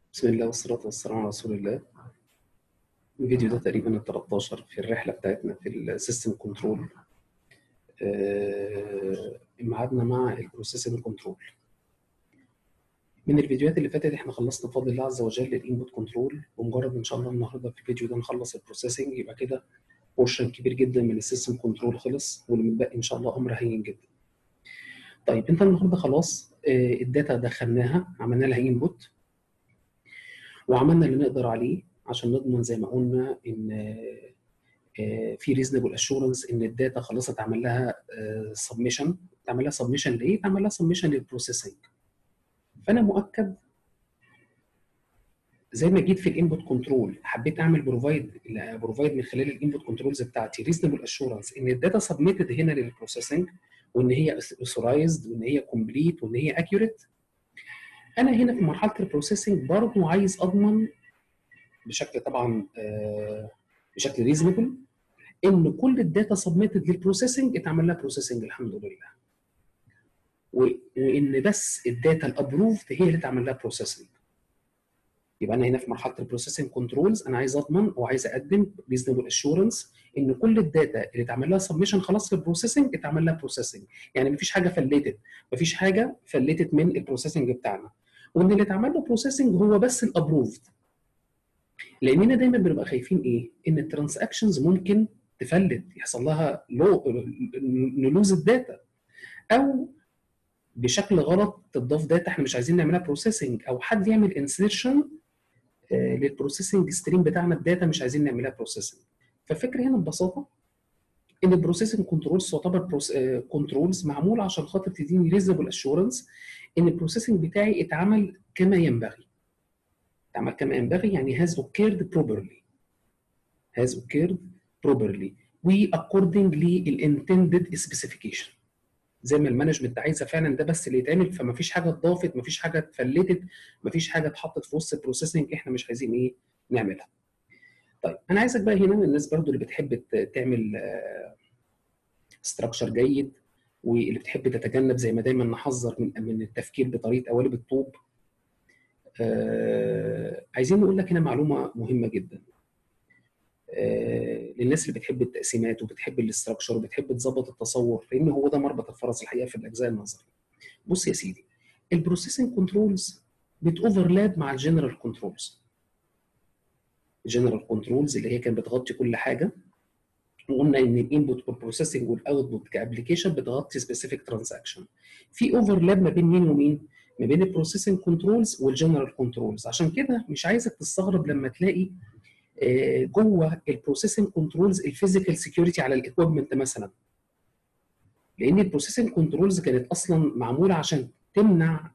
بسم الله والصلاة والسلام على رسول الله الفيديو ده تقريبا ال 13 في الرحلة بتاعتنا في السيستم كنترول ميعادنا مع البروسيسنج كنترول من الفيديوهات اللي فاتت احنا خلصنا بفضل الله عز وجل الانبوت كنترول ومجرد ان شاء الله النهارده في الفيديو ده نخلص البروسيسنج يبقى كده بورشن كبير جدا من السيستم كنترول خلص واللي متبقي ان شاء الله امر هين جدا طيب انت النهارده خلاص الداتا دخلناها عملنا لها انبوت وعملنا اللي نقدر عليه عشان نضمن زي ما قلنا ان في ريزنبل اشورنس ان الداتا خلاص اتعمل لها سبمشن اتعمل لها سبمشن لايه؟ اتعمل لها سبمشن للبروسيسنج فانا مؤكد زي ما جيت في الانبوت كنترول حبيت اعمل بروفايد بروفايد من خلال الانبوت كنترولز بتاعتي ريزنبل اشورنس ان الداتا سبميتد هنا للبروسيسنج وان هي اوثورايزد وان هي كومبليت وان هي اكيوريت انا هنا في مرحله البروسيسنج برضه عايز اضمن بشكل طبعا بشكل ريزونبل ان كل الداتا سبميتد للبروسيسنج اتعمل لها بروسيسنج الحمد لله وان بس الداتا الابروفد هي اللي اتعمل لها بروسيسنج يبقى انا هنا في مرحله البروسيسنج كنترولز انا عايز اضمن وعايز اقدم ريزونبل اشورنس ان كل الداتا اللي اتعمل لها سبمشن خلاص للبروسيسنج اتعمل لها بروسيسنج يعني مفيش حاجه فلتت مفيش حاجه فلتت من البروسيسنج بتاعنا وان اللي اتعمل له بروسيسنج هو بس الابروفد لاننا دايما بنبقى خايفين ايه ان الترانزاكشنز ممكن تفلت يحصل لها لو نلوز الداتا او بشكل غلط تضاف داتا احنا مش عايزين نعملها بروسيسنج او حد يعمل انسيرشن للبروسيسنج ستريم بتاعنا الداتا مش عايزين نعملها بروسيسنج فالفكره هنا ببساطه ان البروسيسنج كنترولز تعتبر كنترولز معموله عشان خاطر تديني ريزبل اشورنس ان البروسيسنج بتاعي اتعمل كما ينبغي اتعمل كما ينبغي يعني has occurred properly has occurred properly و according للintended specification زي ما المانجمنت عايزه فعلا ده بس اللي يتعمل فما فيش حاجه اتضافت ما فيش حاجه اتفلتت ما فيش حاجه اتحطت في وسط البروسيسنج احنا مش عايزين ايه نعملها طيب انا عايزك بقى هنا من الناس برضو اللي بتحب تعمل ستراكشر جيد واللي بتحب تتجنب زي ما دايما نحذر من من التفكير بطريقه قوالب الطوب آه عايزين نقول لك هنا معلومه مهمه جدا آه للناس اللي بتحب التقسيمات وبتحب الاستراكشر وبتحب تظبط التصور لان هو ده مربط الفرس الحقيقه في الاجزاء النظريه بص يا سيدي البروسيسنج كنترولز بتوفرلاب مع الجنرال كنترولز الجنرال كنترولز اللي هي كانت بتغطي كل حاجه وقلنا ان الانبوت والبروسيسنج والاوتبوت كابلكيشن بتغطي سبيسيفيك ترانزاكشن في اوفرلاب ما بين مين ومين ما بين البروسيسنج كنترولز والجنرال كنترولز عشان كده مش عايزك تستغرب لما تلاقي جوه البروسيسنج كنترولز الفيزيكال سكيورتي على الاكويبمنت مثلا لان البروسيسنج كنترولز كانت اصلا معموله عشان تمنع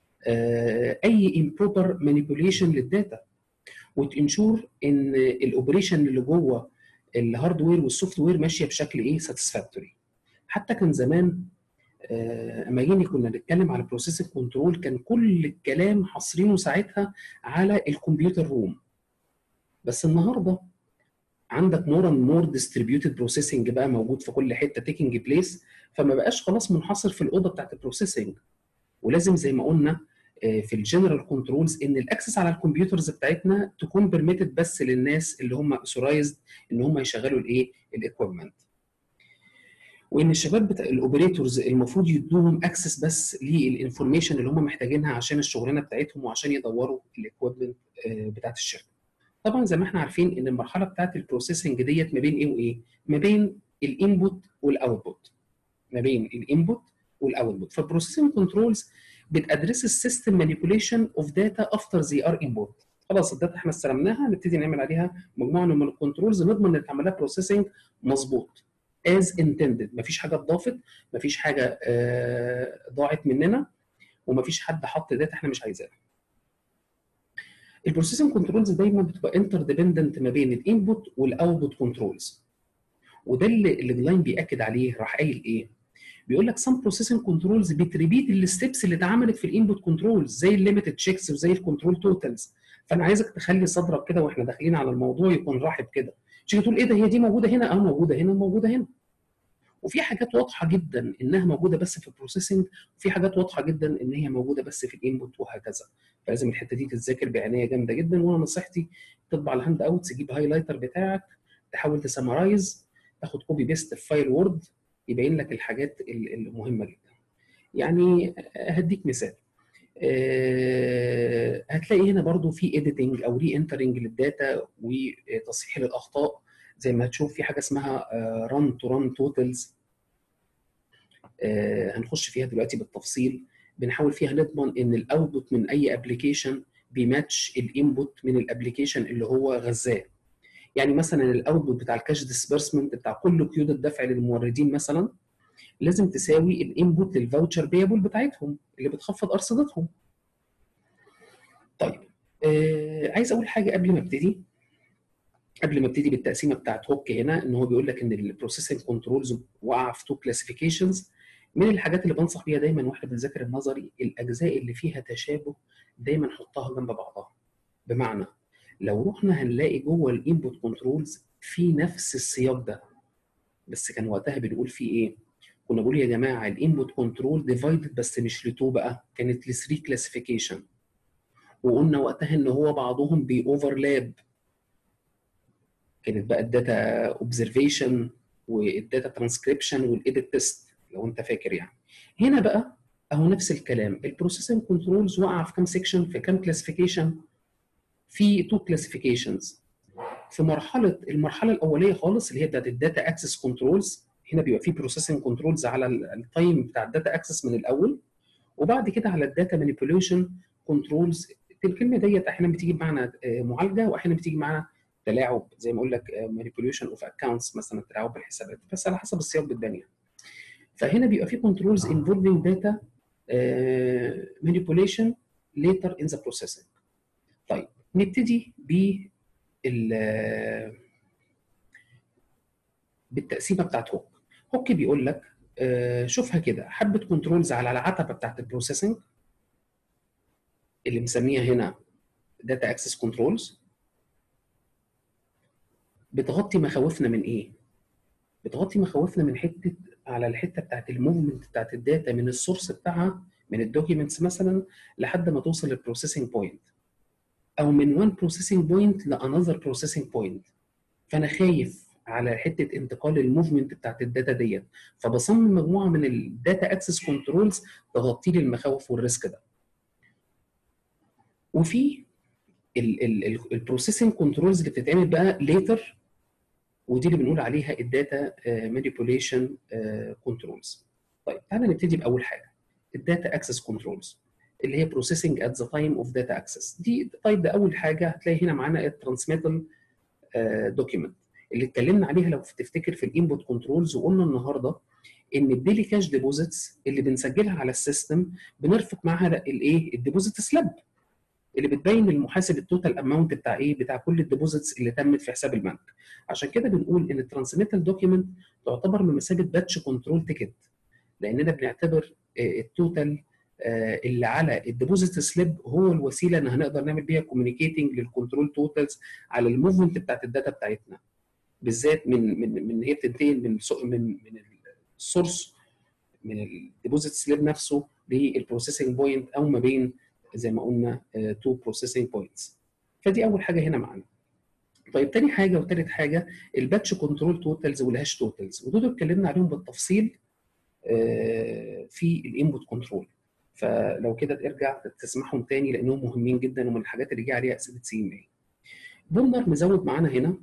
اي امبروبر مانيبيوليشن للداتا وتنشور ان الاوبريشن اللي جوه الهاردوير والسوفت وير ماشيه بشكل ايه ساتسفاكتوري حتى كان زمان اما جينا كنا نتكلم على بروسيسنج كنترول كان كل الكلام حاصرينه ساعتها على الكمبيوتر روم بس النهارده عندك مور اند مور ديستريبيوتد بروسيسنج بقى موجود في كل حته تيكنج بليس فما بقاش خلاص منحصر في الاوضه بتاعت البروسيسنج ولازم زي ما قلنا في الجنرال كنترولز ان الاكسس على الكمبيوترز بتاعتنا تكون بيرميتد بس للناس اللي هم اوثورايزد ان هم يشغلوا الايه الاكويبمنت وان الشباب بتاع الاوبريتورز المفروض يدوهم اكسس بس للانفورميشن اللي هم محتاجينها عشان الشغلانه بتاعتهم وعشان يدوروا الاكويبمنت بتاعت الشركه طبعا زي ما احنا عارفين ان المرحله بتاعت البروسيسنج ديت ما بين ايه وايه ما بين الانبوت والاوتبوت ما بين الانبوت والاوتبوت فالبروسيسنج كنترولز بتادرس السيستم مانيبيوليشن اوف داتا افتر زي ار انبوت خلاص الداتا احنا استلمناها نبتدي نعمل عليها مجموعه من الكنترولز نضمن ان تعمل لها بروسيسنج مظبوط از انتندد مفيش حاجه اتضافت مفيش حاجه آه ضاعت مننا ومفيش حد حط داتا احنا مش عايزينها البروسيسنج كنترولز دايما بتبقى انتر ديبندنت ما بين الانبوت والاوتبوت كنترولز وده اللي اللي جلاين بياكد عليه راح قايل ايه بيقول لك سام بروسيسنج كنترولز بتريبيت الستبس اللي اتعملت في الانبوت كنترولز زي الليميتد تشيكس وزي الكنترول توتالز فانا عايزك تخلي صدرك كده واحنا داخلين على الموضوع يكون راحب كده مش تقول ايه ده هي دي موجوده هنا اه موجوده هنا موجوده هنا وفي حاجات واضحه جدا انها موجوده بس في البروسيسنج وفي حاجات واضحه جدا ان هي موجوده بس في الانبوت وهكذا فلازم الحته دي تتذاكر بعنايه جامده جدا وانا نصيحتي تطبع الهاند اوت تجيب هايلايتر بتاعك تحاول تسمرايز تاخد كوبي بيست في فايل وورد يبين لك الحاجات المهمه جدا يعني هديك مثال أه هتلاقي هنا برضو في اديتنج او ري انترنج للداتا وتصحيح للاخطاء زي ما هتشوف في حاجه اسمها ران تو ران توتالز هنخش فيها دلوقتي بالتفصيل بنحاول فيها نضمن ان الاوتبوت من اي ابلكيشن بيماتش الانبوت من الابلكيشن اللي هو غزاه يعني مثلا الاوتبوت بتاع الكاش ديسبيرسمنت بتاع كل قيود الدفع للموردين مثلا لازم تساوي الانبوت للفاوتشر بيبل بتاعتهم اللي بتخفض ارصدتهم طيب آه عايز اقول حاجه قبل ما ابتدي قبل ما ابتدي بالتقسيمه بتاعت هوك هنا ان هو بيقول لك ان البروسيسنج كنترولز وقع في تو كلاسيفيكيشنز من الحاجات اللي بنصح بيها دايما واحنا بنذاكر النظري الاجزاء اللي فيها تشابه دايما حطها جنب بعضها بمعنى لو رحنا هنلاقي جوه الانبوت كنترولز في نفس السياق ده بس كان وقتها بنقول فيه ايه؟ كنا بنقول يا جماعه الانبوت كنترول ديفايدد بس مش لتو بقى كانت ل 3 كلاسيفيكيشن وقلنا وقتها ان هو بعضهم بيوفرلاب كانت بقى الداتا اوبزرفيشن والداتا ترانسكريبشن والايديت تيست لو انت فاكر يعني هنا بقى اهو نفس الكلام البروسيسنج كنترولز وقع في كام سيكشن في كام كلاسيفيكيشن في تو كلاسيفيكيشنز في مرحله المرحله الاوليه خالص اللي هي بتاعت الداتا اكسس كنترولز هنا بيبقى في بروسيسنج كنترولز على التايم بتاع الداتا اكسس من الاول وبعد كده على الداتا مانيبيوليشن كنترولز الكلمه ديت احيانا بتيجي بمعنى معالجه واحيانا بتيجي معانا تلاعب زي ما اقول لك مانيبيوليشن اوف اكونتس مثلا تلاعب بالحسابات بس على حسب السياق بتبان يعني فهنا بيبقى في كنترولز انفولفينج داتا مانيبيوليشن later in the processing طيب نبتدي ب بالتقسيمه بتاعت هوك هوك بيقول لك شوفها كده حبه كنترولز على العتبه بتاعت البروسيسنج اللي مسميها هنا داتا اكسس كنترولز بتغطي مخاوفنا من ايه؟ بتغطي مخاوفنا من حته على الحته بتاعت الموفمنت بتاعت الداتا من السورس بتاعها من الدوكيومنتس مثلا لحد ما توصل للبروسيسنج بوينت او من وان بروسيسنج بوينت لانذر بروسيسنج بوينت فانا خايف على حته انتقال الموفمنت بتاعت الداتا ديت فبصمم مجموعه من الداتا اكسس كنترولز تغطي لي المخاوف والريسك ده وفي البروسيسنج كنترولز اللي بتتعمل بقى ليتر ودي اللي بنقول عليها الداتا مانيبيوليشن كنترولز طيب تعالى نبتدي باول حاجه الداتا اكسس كنترولز اللي هي بروسيسنج ات ذا تايم اوف داتا اكسس دي طيب ده اول حاجه هتلاقي هنا معانا الترانسميتال دوكيمنت اللي اتكلمنا عليها لو تفتكر في الانبوت كنترولز وقلنا النهارده ان الديلي كاش ديبوزيتس اللي بنسجلها على السيستم بنرفق معاها الايه الديبوزيت سلاب اللي بتبين المحاسب التوتال اماونت بتاع ايه بتاع كل الديبوزيتس اللي تمت في حساب البنك عشان كده بنقول ان الترانسميتال دوكيمنت تعتبر بمثابه باتش كنترول تيكت لاننا بنعتبر التوتال اللي على الديبوزيت سليب هو الوسيله ان هنقدر نعمل بيها كوميونيكيتنج للكنترول توتالز على الموفمنت بتاعت الداتا بتاعتنا بالذات من من من هي بتنتقل من من من السورس من الديبوزيت سليب نفسه للبروسيسنج بوينت او ما بين زي ما قلنا تو بروسيسنج بوينتس فدي اول حاجه هنا معانا طيب تاني حاجه وتالت حاجه الباتش كنترول توتالز والهاش توتالز ودول اتكلمنا عليهم بالتفصيل في الانبوت كنترول فلو كده ارجع تسمعهم تاني لانهم مهمين جدا ومن الحاجات اللي جه عليها اسئله سي ام اي بولنر مزود معانا هنا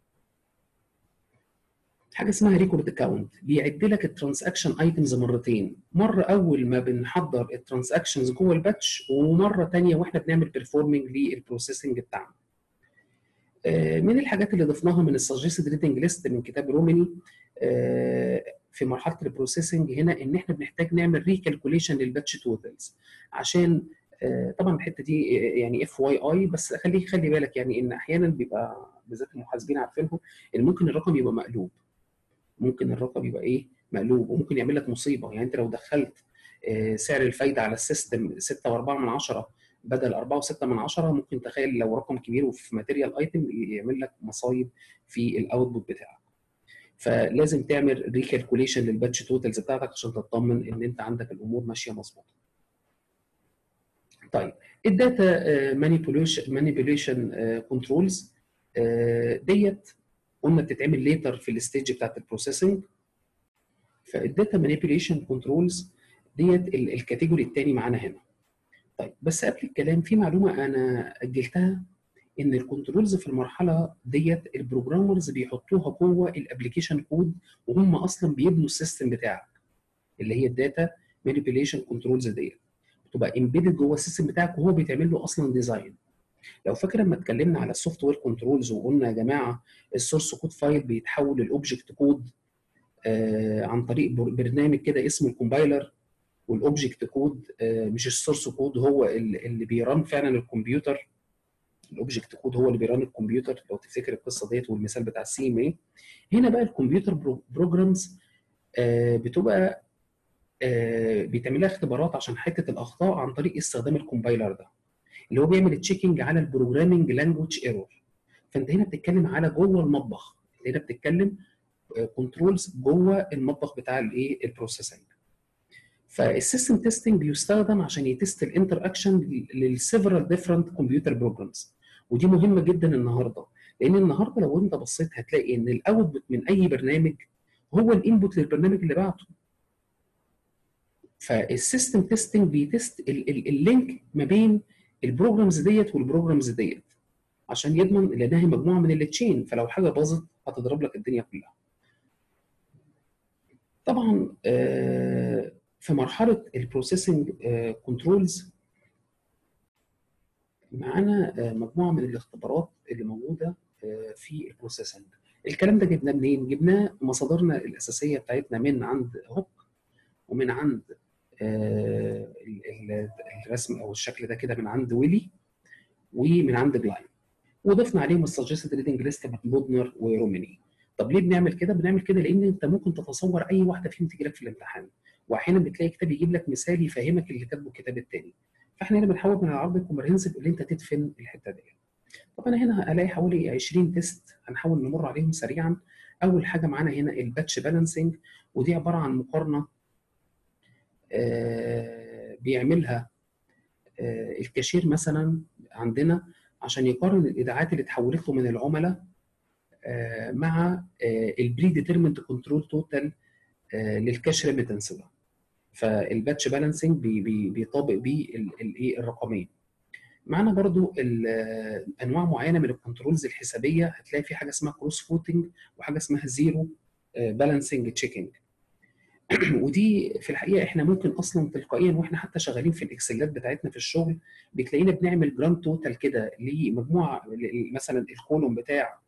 حاجه اسمها ريكورد اكونت بيعد لك الترانزاكشن ايتمز مرتين مره اول ما بنحضر الترانزاكشنز جوه الباتش ومره ثانيه واحنا بنعمل بيرفورمنج للبروسيسنج بتاعنا من الحاجات اللي ضفناها من السجستد ريتنج ليست من كتاب روماني في مرحله البروسيسنج هنا ان احنا بنحتاج نعمل ريكالكوليشن للباتش توتالز عشان طبعا الحته دي يعني اف واي اي بس خليه خلي بالك يعني ان احيانا بيبقى بالذات المحاسبين عارفينهم ان ممكن الرقم يبقى مقلوب ممكن الرقم يبقى ايه مقلوب وممكن يعمل لك مصيبه يعني انت لو دخلت سعر الفايده على السيستم 6.4 من 10 بدل 4.6 من 10 ممكن تخيل لو رقم كبير وفي ماتيريال ايتم يعمل لك مصايب في الاوتبوت بتاعك فلازم تعمل ريكالكوليشن للباتش توتالز بتاعتك عشان تطمن ان انت عندك الامور ماشيه مظبوطه. طيب الداتا مانيبيوليشن مانيبيوليشن كنترولز ديت قلنا بتتعمل ليتر في الستيج بتاعت البروسيسنج فالداتا مانيبيوليشن كنترولز ديت الكاتيجوري الثاني معانا هنا. طيب بس قبل الكلام في معلومه انا اجلتها ان الكنترولز في المرحله ديت البروجرامرز بيحطوها جوه الابلكيشن كود وهم اصلا بيبنوا السيستم بتاعك اللي هي الداتا مانيبيوليشن كنترولز ديت بتبقى امبيدد جوه السيستم بتاعك وهو بيتعمل له اصلا ديزاين لو فاكر لما اتكلمنا على السوفت وير كنترولز وقلنا يا جماعه السورس كود فايل بيتحول للاوبجكت كود آه عن طريق برنامج كده اسمه الكومبايلر والاوبجكت كود آه مش السورس كود هو اللي بيران فعلا الكمبيوتر الاوبجكت كود هو اللي بيران الكمبيوتر لو تفتكر القصه ديت والمثال بتاع السي ام اي هنا بقى الكمبيوتر بروجرامز آه بتبقى آه بيتعمل لها اختبارات عشان حته الاخطاء عن طريق استخدام الكومبايلر ده اللي هو بيعمل تشيكنج على البروجرامنج لانجوج ايرور فانت هنا بتتكلم على جوه المطبخ هنا بتتكلم كنترولز جوه المطبخ بتاع الايه البروسيسنج فالسيستم تيستنج بيستخدم عشان يتست الانتر اكشن للسيفرال ديفرنت كمبيوتر بروجرامز ودي مهمه جدا النهارده لان النهارده لو انت بصيت هتلاقي ان الاوتبوت من اي برنامج هو الانبوت للبرنامج اللي بعته فالسيستم تيستنج بيتست اللينك ما بين البروجرامز ديت والبروجرامز ديت عشان يضمن لانها مجموعه من التشين فلو حاجه باظت هتضرب لك الدنيا كلها طبعا في مرحله البروسيسنج كنترولز معانا مجموعه من الاختبارات اللي موجوده في البروسيسنج الكلام ده جبناه منين جبناه مصادرنا الاساسيه بتاعتنا من عند هوك ومن عند الرسم او الشكل ده كده من عند ويلي ومن عند جلاين وضفنا عليهم السجستد ريدنج ليست من بودنر وروميني طب ليه بنعمل كده بنعمل كده لان انت ممكن تتصور اي واحده فيهم تيجي لك في الامتحان واحيانا بتلاقي كتاب يجيب لك مثال يفهمك اللي كاتبه الكتاب الثاني فاحنا هنا بنحاول من العرض الكومبرهنسيف اللي انت تدفن الحته دي طب انا هنا هلاقي حوالي 20 تيست هنحاول نمر عليهم سريعا اول حاجه معانا هنا الباتش بالانسنج ودي عباره عن مقارنه آه بيعملها آه الكاشير مثلا عندنا عشان يقارن الايداعات اللي اتحولت له من العملاء آه مع البري ديترمنت كنترول توتال للكاش ريميتنس ده فالباتش بالانسنج بي بي بيطابق بيه الايه الرقمين معانا برضو انواع معينه من الكنترولز الحسابيه هتلاقي في حاجه اسمها كروس فوتنج وحاجه اسمها زيرو بالانسنج تشيكنج ودي في الحقيقه احنا ممكن اصلا تلقائيا واحنا حتى شغالين في الاكسلات بتاعتنا في الشغل بتلاقينا بنعمل جراند توتال كده لمجموعه مثلا الكولوم بتاع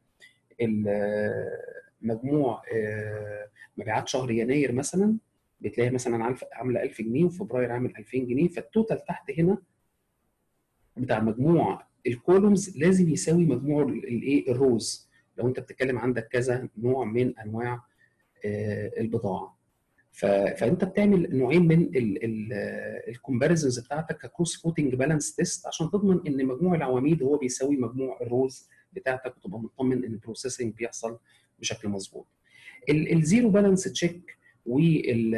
مجموع مبيعات شهر يناير مثلا بتلاقي مثلا عامله 1000 جنيه وفبراير عامل 2000 جنيه فالتوتال تحت هنا بتاع مجموع الكولومز لازم يساوي مجموع الايه الروز لو انت بتتكلم عندك كذا نوع من انواع البضاعه فانت بتعمل نوعين من الكومباريزنز بتاعتك ككروس فوتنج بالانس تيست عشان تضمن ان مجموع العواميد هو بيساوي مجموع الروز بتاعتك وتبقى مطمن ان البروسيسنج بيحصل بشكل مظبوط الزيرو بالانس تشيك وال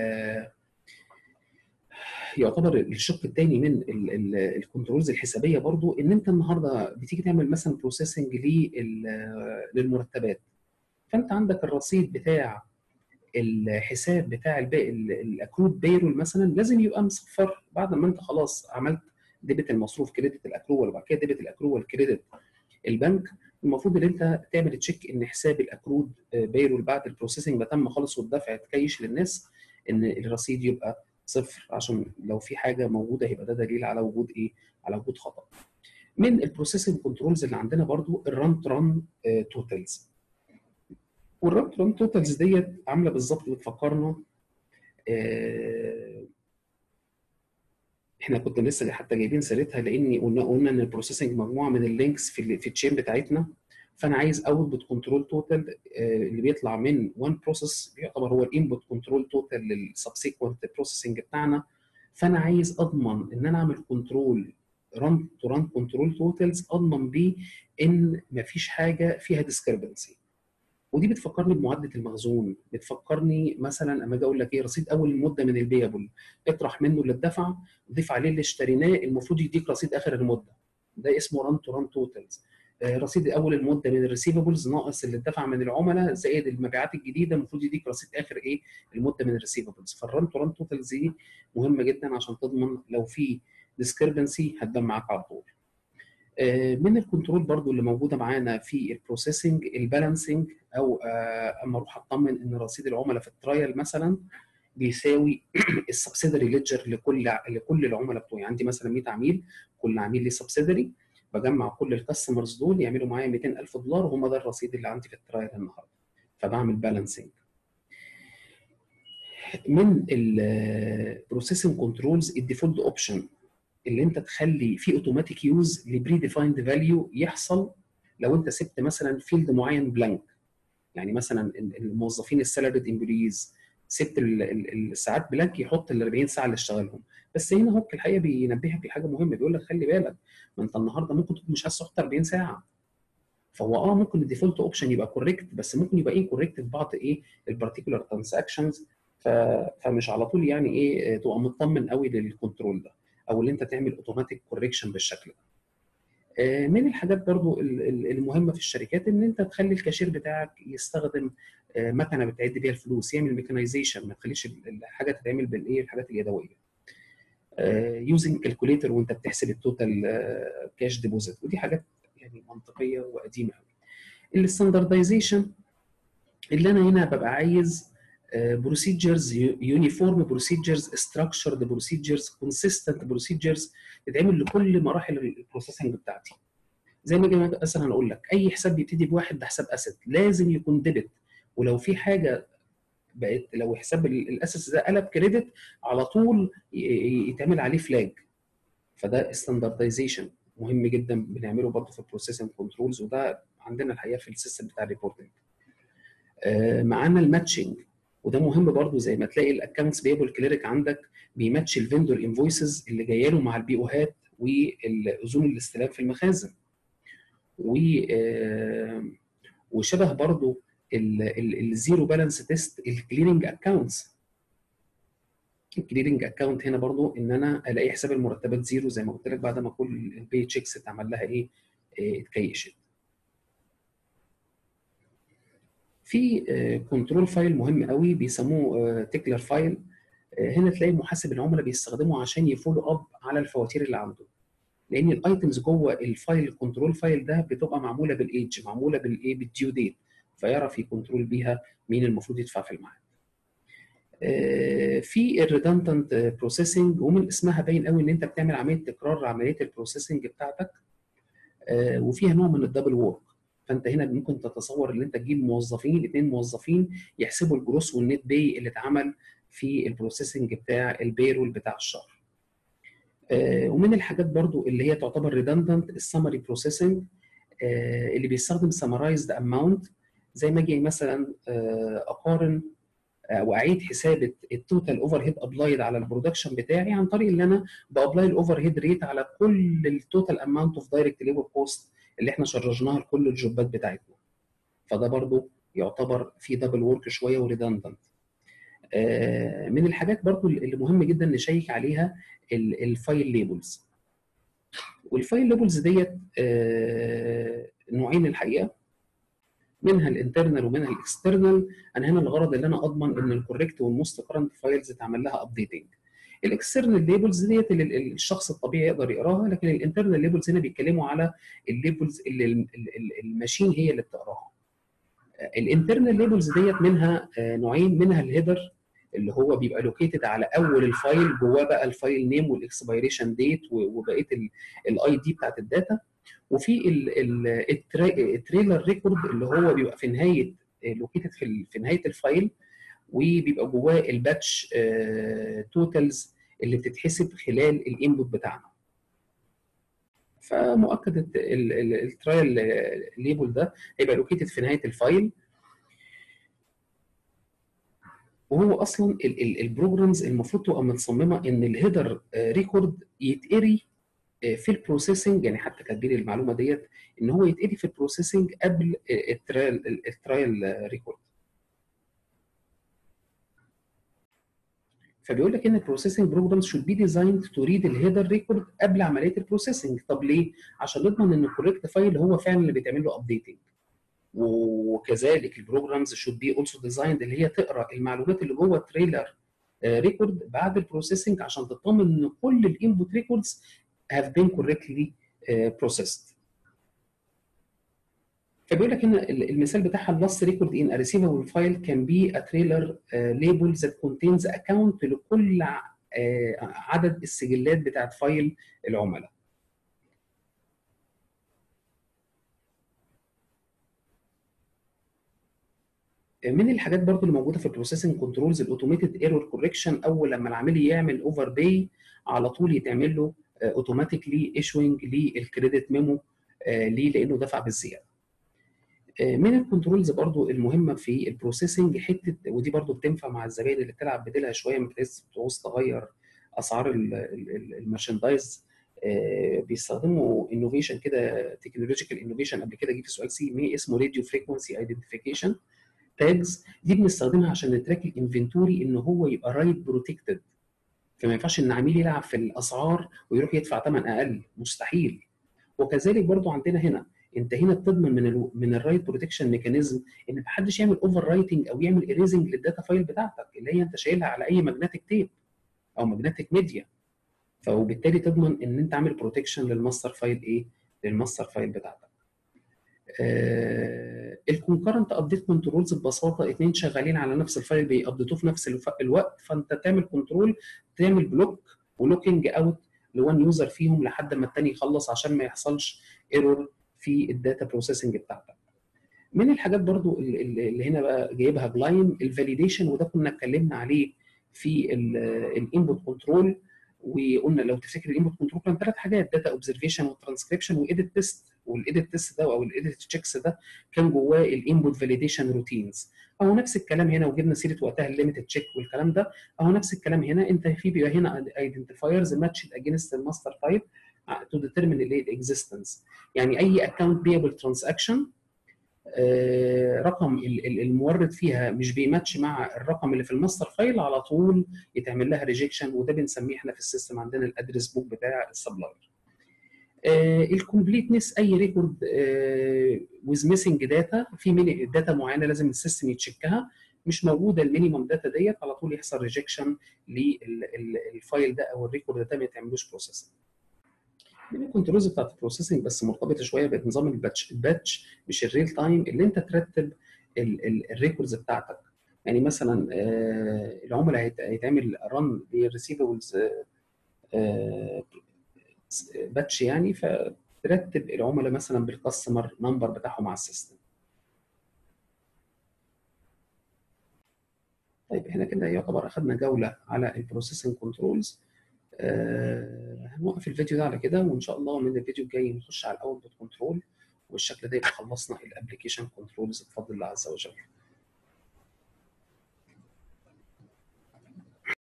يعتبر الشق الثاني من الكنترولز الحسابيه برضو ان انت النهارده بتيجي تعمل مثلا بروسيسنج للمرتبات فانت عندك الرصيد بتاع الحساب بتاع الاكرود بيرول مثلا لازم يبقى مصفر بعد ما انت خلاص عملت ديبت المصروف كريدت الاكرول وبعد كده ديبت الاكرول كريدت البنك المفروض ان انت تعمل تشيك ان حساب الاكرود بيرول بعد البروسيسنج ما تم خالص والدفع تكيش للناس ان الرصيد يبقى صفر عشان لو في حاجه موجوده يبقى ده دليل على وجود ايه؟ على وجود خطا. من البروسيسنج كنترولز اللي عندنا برضو الران تران توتالز. والران تران توتالز ديت عامله بالظبط بتفكرنا آه احنا كنا لسه حتى جايبين سيرتها لاني قلنا قلنا ان البروسيسنج مجموعه من اللينكس في في التشين بتاعتنا فانا عايز اوتبوت كنترول توتال اللي بيطلع من وان بروسيس بيعتبر هو الانبوت كنترول توتال للسبسيكونت بروسيسنج بتاعنا فانا عايز اضمن ان انا اعمل كنترول ران تو ران كنترول توتالز اضمن بيه ان مفيش حاجه فيها ديسكربنسي ودي بتفكرني بمعادله المخزون بتفكرني مثلا اما اجي اقول لك ايه رصيد اول المده من البيبل اطرح منه اللي اتدفع ضيف عليه اللي اشتريناه المفروض يديك رصيد اخر المده ده اسمه ران تو ران توتالز رصيد اول المده من الريسيفبلز ناقص اللي اتدفع من العملاء زائد المبيعات الجديده المفروض يديك رصيد اخر ايه المده من الريسيفبلز فالران تو ران توتالز دي مهمه جدا عشان تضمن لو في ديسكربنسي هتبان معاك على طول من الكنترول برضو اللي موجوده معانا في البروسيسنج البالانسنج او اما اروح اطمن ان رصيد العملاء في الترايل مثلا بيساوي السبسيدري ليدجر لكل لكل العملاء بتوعي عندي مثلا 100 عميل كل عميل ليه سبسيدري بجمع كل الكاستمرز دول يعملوا معايا 200000 دولار وهم ده الرصيد اللي عندي في الترايل النهارده فبعمل بالانسنج من البروسيسنج كنترولز الديفولت اوبشن اللي انت تخلي في اوتوماتيك يوز لبري ديفايند فاليو يحصل لو انت سبت مثلا فيلد معين بلانك يعني مثلا الموظفين السالاريد امبلويز سبت الساعات بلانك يحط ال 40 ساعه اللي اشتغلهم بس هنا هو الحقيقه بينبهك لحاجه مهمه بيقول لك خلي بالك ما انت النهارده ممكن تكون مش عايز تحط 40 ساعه فهو اه ممكن الديفولت اوبشن يبقى كوريكت بس ممكن يبقى ايه كوريكت في بعض ايه البارتيكولار ترانزاكشنز فمش على طول يعني ايه تبقى مطمن قوي للكنترول ده او اللي انت تعمل اوتوماتيك كوريكشن بالشكل ده من الحاجات برضو المهمه في الشركات ان انت تخلي الكاشير بتاعك يستخدم مكنه بتعد بيها الفلوس يعمل ميكانيزيشن ما تخليش الحاجه تتعمل بالايه الحاجات اليدويه يوزنج كالكوليتر وانت بتحسب التوتال كاش ديبوزيت ودي حاجات يعني منطقيه وقديمه قوي الستاندردايزيشن اللي انا هنا ببقى عايز بروسيجرز يونيفورم بروسيجرز ستراكشرد بروسيجرز كونسيستنت بروسيجرز تتعمل لكل مراحل البروسيسنج بتاعتي زي ما اجي مثلا اقول لك اي حساب بيبتدي بواحد ده حساب اسيت لازم يكون ديبت ولو في حاجه بقت لو حساب الاسس ده قلب كريدت على طول يتعمل عليه فلاج فده ستاندردايزيشن مهم جدا بنعمله برضه في البروسيسنج كنترولز وده عندنا الحقيقه في السيستم بتاع الريبورتنج معانا الماتشنج وده مهم برضو زي ما تلاقي الاكونتس بيبل كليريك عندك بيماتش الفندور انفويسز اللي جايه له مع البي اوهات والاذون الاستلام في المخازن و وشبه برضو الزيرو بالانس تيست الكليرنج اكونتس الكليرنج اكونت هنا برضو ان انا الاقي حساب المرتبات زيرو زي ما قلت لك بعد ما كل البي تشيكس اتعمل لها ايه اتكيشت في كنترول فايل مهم قوي بيسموه تكلر فايل هنا تلاقي محاسب العملاء بيستخدمه عشان يفولو اب على الفواتير اللي عنده لان الايتمز جوه الفايل الكنترول فايل ده بتبقى معموله بالايدج معموله بالايه بالديو ديت فيعرف يكنترول بيها مين المفروض يدفع في الميعاد في الريدندنت بروسيسنج ومن اسمها باين قوي ان انت بتعمل عمليه تكرار عمليه البروسيسنج بتاعتك وفيها نوع من الدبل وورك فانت هنا ممكن تتصور ان انت تجيب موظفين اثنين موظفين يحسبوا الجروس والنت باي اللي اتعمل في البروسيسنج بتاع البيرول بتاع الشهر. ومن الحاجات برضو اللي هي تعتبر ريدندنت السمري بروسيسنج اللي بيستخدم سمرايزد اماونت زي ما اجي مثلا اقارن واعيد حساب التوتال اوفر هيد ابلايد على البرودكشن بتاعي عن طريق ان انا بابلاي الاوفر هيد ريت على كل التوتال اماونت اوف دايركت ليبر كوست اللي احنا شرجناها لكل الجوبات بتاعتنا فده برضو يعتبر في دبل ورك شويه وريدندنت من الحاجات برضو اللي مهم جدا نشيك عليها الفايل ليبلز والفايل ليبلز ديت نوعين الحقيقه منها الانترنال ومنها الاكسترنال انا هنا الغرض اللي انا اضمن ان الكوريكت والموست كرنت فايلز اتعمل لها ابديتنج الاكسترنال ليبلز ديت اللي الشخص الطبيعي يقدر يقراها لكن الانترنال ليبلز هنا بيتكلموا على الليبلز اللي الماشين هي اللي بتقراها الانترنال ليبلز ديت منها نوعين منها الهيدر اللي هو بيبقى لوكيتد على اول الفايل جواه بقى الفايل نيم والاكسبيريشن ديت وبقيه الاي دي بتاعت الداتا وفي التريلر ريكورد اللي هو بيبقى في نهايه لوكيتد في, في نهايه الفايل وبيبقى جواه الباتش توتالز اللي بتتحسب خلال الانبوت بتاعنا فمؤكد الترايل ليبل ده هيبقى لوكيتد في نهايه الفايل وهو اصلا البروجرامز المفروض تبقى متصممه ان الهيدر ريكورد يتقري في البروسيسنج يعني حتى كاتبين المعلومه ديت ان هو يتقري في البروسيسنج قبل الترايل الترايل ريكورد فبيقول لك ان البروسيسنج بروجرامز should be designed to read الهيدر ريكورد قبل عمليه البروسيسنج طب ليه؟ عشان نضمن ان الكوريكت فايل هو فعلا اللي بيتعمل له ابديتنج وكذلك البروجرامز should be also designed اللي هي تقرا المعلومات اللي جوه التريلر ريكورد بعد البروسيسنج عشان تطمن ان كل الانبوت ريكوردز have been correctly processed. فبيقول لك هنا المثال بتاعها اللاست ريكورد ان ريسيفبل فايل كان بي ا تريلر ليبل ذات كونتينز اكونت لكل عدد السجلات بتاعت فايل العملاء. من الحاجات برضو اللي موجوده في البروسيسنج كنترولز الاوتوميتد ايرور كوركشن اول لما العميل يعمل اوفر باي على طول يتعمل له اوتوماتيكلي ايشوينج للكريدت ميمو ليه لانه دفع بالزياده. من الكنترولز برضو المهمه في البروسيسنج حته ودي برضو بتنفع مع الزبائن اللي بتلعب بديلها شويه ما بتعوز تغير اسعار المارشندايز بيستخدموا انوفيشن كده تكنولوجيكال انوفيشن قبل كده جه في سؤال سي مي اسمه راديو فريكونسي ايدنتيفيكيشن تاجز دي بنستخدمها عشان نتراك الانفنتوري ان هو يبقى رايت بروتكتد فما ينفعش ان عميل يلعب في الاسعار ويروح يدفع ثمن اقل مستحيل وكذلك برضو عندنا هنا انت هنا بتضمن من ال من الرايت بروتكشن ميكانيزم ان محدش يعمل اوفر رايتنج او يعمل ايريزنج للداتا فايل بتاعتك اللي هي انت شايلها على اي ماجنتيك تيب او ماجنتيك ميديا فوبالتالي تضمن ان انت عامل بروتكشن للماستر فايل ايه؟ للماستر فايل بتاعتك. آه الكونكرنت ابديت كنترولز ببساطه اثنين شغالين على نفس الفايل بيابديتوه في نفس الوقت فانت تعمل كنترول تعمل بلوك ولوكينج اوت لوان يوزر فيهم لحد ما الثاني يخلص عشان ما يحصلش ايرور في الداتا بروسيسنج بتاعتك. من الحاجات برضو اللي هنا بقى جايبها بلاين الفاليديشن وده كنا اتكلمنا عليه في الانبوت كنترول وقلنا لو تفتكر الانبوت كنترول كان ثلاث حاجات داتا اوبزرفيشن والترانسكريبشن وايديت تيست والايديت تيست ده او الايديت تشيكس ده كان جواه الانبوت فاليديشن روتينز اهو نفس الكلام هنا وجبنا سيره وقتها الليميتد تشيك والكلام ده اهو نفس الكلام هنا انت في بيبقى هنا ايدنتيفايرز ماتشد اجينست الماستر فايل تو ديترمين الاكزيستنس يعني اي اكونت بيبل ترانزاكشن رقم المورد فيها مش بيماتش مع الرقم اللي في الماستر فايل على طول يتعمل لها ريجكشن وده بنسميه احنا في السيستم عندنا الادرس بوك بتاع السبلاير. الكومبليتنس اي ريكورد ويز ميسنج داتا في ميني داتا معينه لازم السيستم يتشيكها مش موجوده المينيمم داتا ديت على طول يحصل ريجكشن للفايل ده او الريكورد ده ما يتعملوش بروسيسنج. من الكنترولز بتاعت البروسيسنج بس مرتبطه شويه بنظام الباتش الباتش مش الريل تايم اللي انت ترتب الريكوردز بتاعتك يعني مثلا العملاء هيتعمل رن للريسيفبلز باتش يعني فترتب العملاء مثلا بالكاستمر نمبر بتاعهم على السيستم طيب احنا كده يعتبر اخذنا جوله على البروسيسنج كنترولز آه هنوقف الفيديو ده على كده وان شاء الله من الفيديو الجاي نخش على الاوتبوت كنترول والشكل ده يبقى خلصنا الابلكيشن كنترولز بفضل الله عز وجل